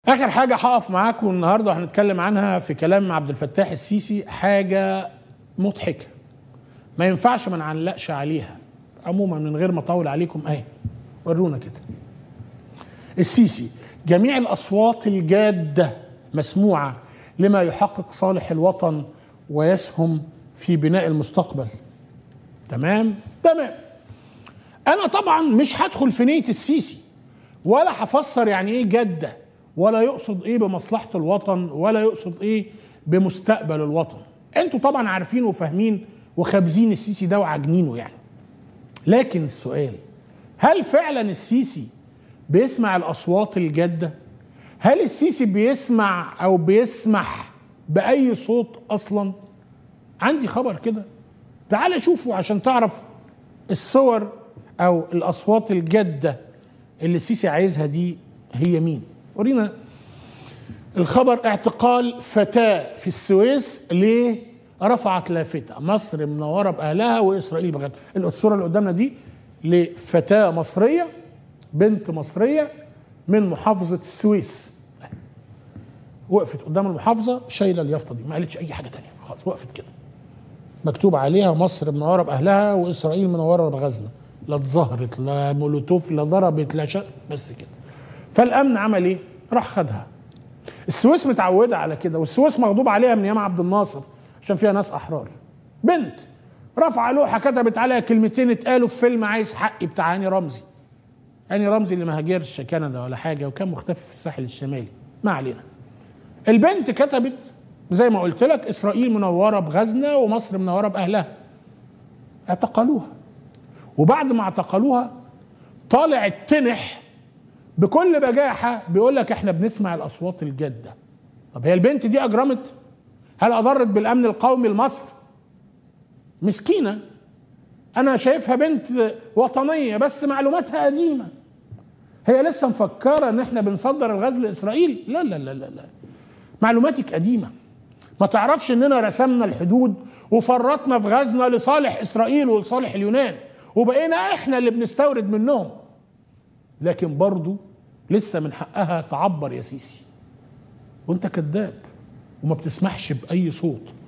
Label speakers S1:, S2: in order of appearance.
S1: اخر حاجه هقف معاكم النهارده هنتكلم عنها في كلام عبد الفتاح السيسي حاجه مضحكه ما ينفعش ما نعلقش عليها عموما من غير ما اطول عليكم اهي ورونا كده السيسي جميع الاصوات الجاده مسموعه لما يحقق صالح الوطن ويسهم في بناء المستقبل تمام تمام انا طبعا مش هدخل في نيه السيسي ولا هفسر يعني ايه جده ولا يقصد ايه بمصلحه الوطن ولا يقصد ايه بمستقبل الوطن انتوا طبعا عارفين وفاهمين وخابزين السيسي ده وعاجنينه يعني لكن السؤال هل فعلا السيسي بيسمع الاصوات الجاده هل السيسي بيسمع او بيسمح باي صوت اصلا عندي خبر كده تعال شوفوا عشان تعرف الصور او الاصوات الجاده اللي السيسي عايزها دي هي مين ورينا الخبر اعتقال فتاة في السويس ليه رفعت لافتة مصر منورة بأهلها وإسرائيل بغير الصورة اللي قدامنا دي لفتاة مصرية بنت مصرية من محافظة السويس وقفت قدام المحافظة شايلة اليافطة دي ما قالتش أي حاجة تانية خالص وقفت كده مكتوب عليها مصر منورة بأهلها وإسرائيل منورة بغزنا لا اتظهرت لا مولوتوف لا ضربت لا شا... بس كده فالامن عمل ايه؟ راح خدها السويس متعوده على كده والسويس مغضوب عليها من ايام عبد الناصر عشان فيها ناس احرار بنت رفع لوحه كتبت عليها كلمتين اتقالوا في فيلم عايز حقي بتاع هاني رمزي هاني رمزي اللي ما هاجرش كندا ولا حاجه وكان مختفي في الساحل الشمالي ما علينا البنت كتبت زي ما قلت لك اسرائيل منوره بغزنا ومصر منوره باهلها اعتقلوها وبعد ما اعتقلوها طالع التنح بكل بجاحة بيقول لك احنا بنسمع الأصوات الجادة طب هي البنت دي أجرمت هل أضرت بالأمن القومي لمصر مسكينة أنا شايفها بنت وطنية بس معلوماتها قديمة هي لسه مفكرة إن احنا بنصدر الغاز لإسرائيل لا لا لا لا, لا. معلوماتك قديمة ما تعرفش إننا رسمنا الحدود وفرطنا في غزنا لصالح إسرائيل ولصالح اليونان وبقينا احنا اللي بنستورد منهم لكن برضو لسه من حقها تعبر يا سيسي وانت كذاب وما بتسمحش باي صوت